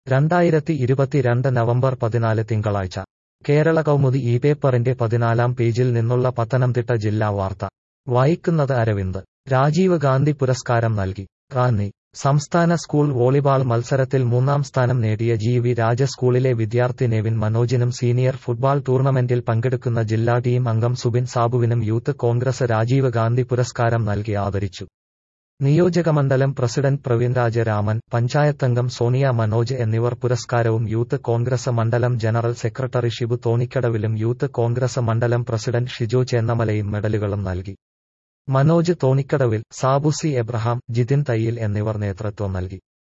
രണ്ടായിരത്തി ഇരുപത്തിരണ്ട് നവംബർ പതിനാല് തിങ്കളാഴ്ച കേരള കൗമുദി ഈ പേപ്പറിന്റെ പതിനാലാം പേജിൽ നിന്നുള്ള പത്തനംതിട്ട ജില്ലാ വാർത്ത വായിക്കുന്നത് അരവിന്ദ് രാജീവ് ഗാന്ധി പുരസ്കാരം നൽകി റാന്നി സംസ്ഥാന സ്കൂൾ വോളിബാൾ മത്സരത്തിൽ മൂന്നാം സ്ഥാനം നേടിയ ജി വി രാജ സ്കൂളിലെ വിദ്യാർത്ഥി നെവിൻ മനോജിനും സീനിയർ ഫുട്ബാൾ ടൂർണമെന്റിൽ പങ്കെടുക്കുന്ന ജില്ലാ ടീം അംഗം സുബിൻ സാബുവിനും യൂത്ത് കോൺഗ്രസ് രാജീവ് ഗാന്ധി പുരസ്കാരം നൽകി ആദരിച്ചു നിയോജകമണ്ഡലം പ്രസിഡന്റ് പ്രവീൺ രാജരാമൻ പഞ്ചായത്തംഗം സോണിയ മനോജ് എന്നിവർ പുരസ്കാരവും യൂത്ത് കോൺഗ്രസ് മണ്ഡലം ജനറൽ സെക്രട്ടറി ഷിബു തോണിക്കടവിലും യൂത്ത് കോൺഗ്രസ് മണ്ഡലം പ്രസിഡന്റ് ഷിജോ ചേന്നമലയും മെഡലുകളും നൽകി മനോജ് തോണിക്കടവിൽ സാബു സി എബ്രഹാം ജിതിൻ തയ്യിൽ എന്നിവർ നേതൃത്വം നൽകി